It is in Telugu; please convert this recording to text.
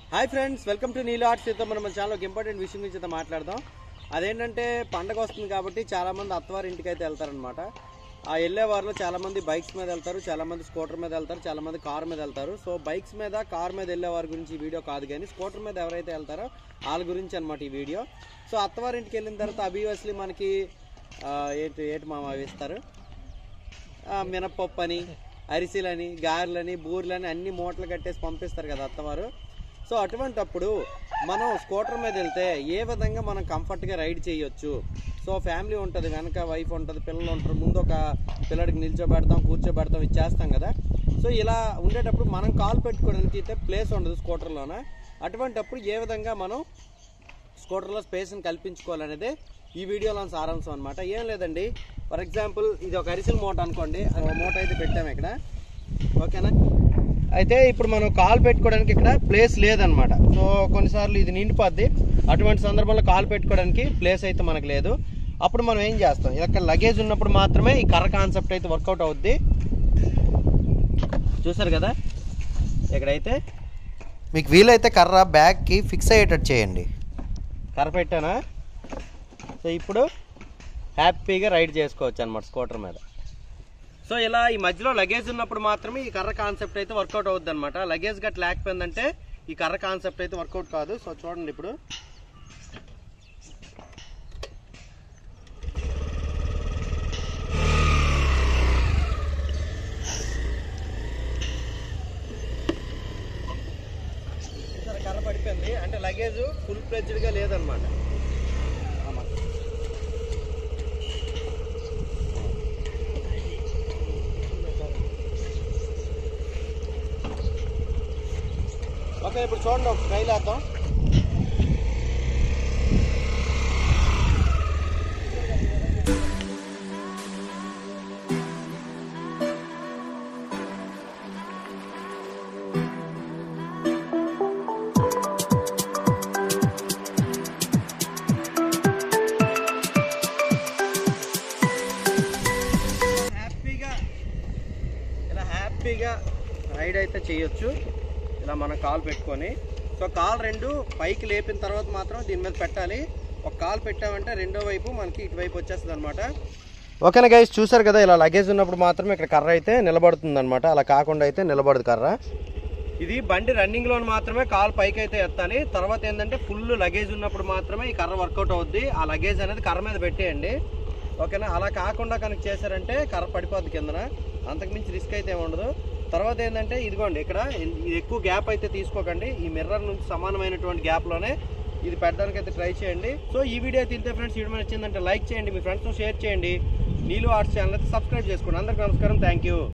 hi friends welcome to Neelo arts అయితే మనం మన ఛానల్ ఒక ఇంపార్టెంట్ విషయం గురించి అయితే మాట్లాడదాం అదేంటంటే పండగ వస్తుంది కాబట్టి చాలా మంది అత్తవారి ఇంటికి అయితే వెళ్తారనమాట ఆ వెళ్ళే వారిలో చాలా మంది బైక్స్ మీద వెళ్తారు చాలా మంది స్కూటర్ మీద వెళ్తారు చాలా మంది కార్ మీద వెళ్తారు సో బైక్స్ మీద కార్ మీద వెళ్ళే వారి గురించి ఈ వీడియో కాదు కానీ స్కూటర్ మీద ఎవరైతే వెళ్తారో వాళ్ళ గురించి అనమాట ఈ వీడియో సో అత్తవారి ఇంటికి వెళ్ళిన తర్వాత అబియస్లీ మనకి ఆ, ఏంటి ఏంటి మామ అవి ఇస్తారు ఆ, మినప్పప్పు అని అరిసెలని గారెలని బూరెలని అన్ని మూటలు కట్టేసి పంపిస్తారు కదా అత్తవారు సో అటువంటప్పుడు మనం స్కూటర్ మీద వెళ్తే ఏ విధంగా మనం కంఫర్ట్గా రైడ్ చేయొచ్చు సో ఫ్యామిలీ ఉంటుంది వెనక వైఫ్ ఉంటుంది పిల్లలు ఉంటారు ముందు ఒక పిల్లడికి నిల్చోబెడతాం కూర్చోబెడతాం ఇచ్చేస్తాం కదా సో ఇలా ఉండేటప్పుడు మనం కాల్ పెట్టుకోవడానికి అయితే ప్లేస్ ఉండదు స్కూటర్లోన అటువంటప్పుడు ఏ విధంగా మనం స్కూటర్లో స్పేస్ని కల్పించుకోవాలనేదే ఈ వీడియోలో సారాంశం అనమాట ఏం లేదండి ఫర్ ఎగ్జాంపుల్ ఇది ఒక అరిసెల మూట అనుకోండి అది ఒక మూట అయితే పెట్టాము ఇక్కడ ఓకేనా అయితే ఇప్పుడు మనం కాల్ పెట్టుకోవడానికి ఇక్కడ ప్లేస్ లేదనమాట సో కొన్నిసార్లు ఇది నిండిపోద్ది అటువంటి సందర్భంలో కాల్ పెట్టుకోవడానికి ప్లేస్ అయితే మనకు లేదు అప్పుడు మనం ఏం చేస్తాం ఇక్కడ లగేజ్ ఉన్నప్పుడు మాత్రమే ఈ కర్ర కాన్సెప్ట్ అయితే వర్కౌట్ అవుద్ది చూసారు కదా ఇక్కడైతే మీకు వీలైతే కర్ర బ్యాగ్కి ఫిక్స్ అయ్యేటట్టు చేయండి కర్ర పెట్టానా సో ఇప్పుడు హ్యాపీగా రైడ్ చేసుకోవచ్చు అనమాట స్కూటర్ మీద సో ఇలా ఈ మధ్యలో లగేజ్ ఉన్నప్పుడు మాత్రమే ఈ కర్ర కాన్సెప్ట్ అయితే వర్కౌట్ అవుద్ది అనమాట లగేజ్ గట్ లేకపోయిందంటే ఈ కర్ర కాన్సెప్ట్ అయితే వర్కౌట్ కాదు సో చూడండి ఇప్పుడు చూసారా కర్ర పడిపోయింది అంటే లగేజ్ ఫుల్ ఫ్లెడ్జ్డ్గా లేదనమాట ఓకే ఇప్పుడు చూడండి ఒక ట్రైల్ వేద్దాం హ్యాపీగా ఇలా హ్యాపీగా రైడ్ అయితే చేయొచ్చు ఇలా మనం కాల్ పెట్టుకొని సో కాల్ రెండు పైకి లేపిన తర్వాత మాత్రం దీని మీద పెట్టాలి ఒక కాల్ పెట్టామంటే రెండో వైపు మనకి ఇటువైపు వచ్చేస్తుంది అనమాట ఓకేనా గైస్ చూసారు కదా ఇలా లగేజ్ ఉన్నప్పుడు మాత్రం ఇక్కడ కర్ర అయితే నిలబడుతుంది అనమాట అలా కాకుండా అయితే నిలబడదు కర్ర ఇది బండి రన్నింగ్ లో మాత్రమే కాల్ పైకి అయితే ఎత్తాలి తర్వాత ఏంటంటే ఫుల్ లగేజ్ ఉన్నప్పుడు మాత్రమే ఈ కర్ర వర్కౌట్ అవుద్ది ఆ లగేజ్ అనేది కర్ర మీద పెట్టేయండి ఓకేనా అలా కాకుండా కనుక చేశారంటే కర్ర పడిపోద్ది కిందన అంతకుమించి రిస్క్ అయితే ఏమి ఉండదు తర్వాత ఏంటంటే ఇదిగోండి ఇక్కడ ఇది ఎక్కువ గ్యాప్ అయితే తీసుకోకండి ఈ మిర్రర్ నుంచి సమానమైనటువంటి గ్యాప్లోనే ఇది పెట్టడానికి అయితే ట్రై చేయండి సో ఈ వీడియో అయితే ఇంతే ఫ్రెండ్స్ వీడియో నచ్చిందంటే లైక్ చేయండి మీ ఫ్రెండ్స్తో షేర్ చేయండి నీళ్ళు ఆర్ట్స్ ఛానల్ అయితే సబ్స్క్రైబ్ చేసుకోండి అందరికీ నమస్కారం థ్యాంక్ యూ